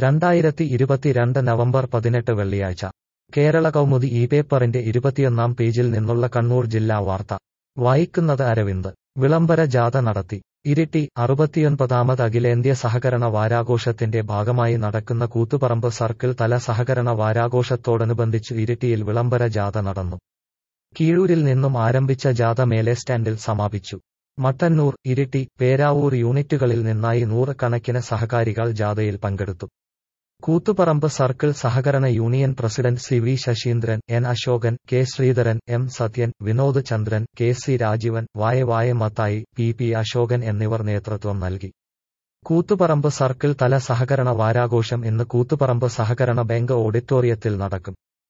രണ്ടായിരത്തി ഇരുപത്തിരണ്ട് നവംബർ പതിനെട്ട് വെള്ളിയാഴ്ച കേരള കൗമുദി ഈ പേപ്പറിന്റെ ഇരുപത്തിയൊന്നാം പേജിൽ നിന്നുള്ള കണ്ണൂർ ജില്ലാ വാർത്ത വായിക്കുന്നത് അരവിന്ദ് വിളംബര ജാഥ നടത്തി ഇരിട്ടി അറുപത്തിയൊൻപതാമത് അഖിലേന്ത്യാ സഹകരണ വാരാഘോഷത്തിന്റെ ഭാഗമായി നടക്കുന്ന കൂത്തുപറമ്പ് സർക്കിൾ തല സഹകരണ വാരാഘോഷത്തോടനുബന്ധിച്ചു ഇരിട്ടിയിൽ വിളംബര ജാഥ നടന്നു കീഴൂരിൽ നിന്നും ആരംഭിച്ച ജാഥ മേലെ സ്റ്റാൻഡിൽ സമാപിച്ചു മട്ടന്നൂർ ഇരിട്ടി പേരാവൂർ യൂണിറ്റുകളിൽ നിന്നായി നൂറുകണക്കിന് സഹകാരികൾ ജാഥയിൽ പങ്കെടുത്തു കൂത്തുപറമ്പ് സർക്കിൾ സഹകരണ union president C V Sasheendran N Ashokan K Sreedharan M Sathyan Vinod Chandran K C Rajeevan വായ വായ മത്തായി പി പി അശോകൻ എന്നിവർ നേതൃത്വം നൽകി കൂത്തുപറമ്പ് സർക്കിൾ തല സഹകരണ വാരാഘോഷം ഇന്ന് കൂത്തുപറമ്പ് സഹകരണ ബാങ്ക് ഓഡിറ്റോറിയത്തിൽ നടക്കും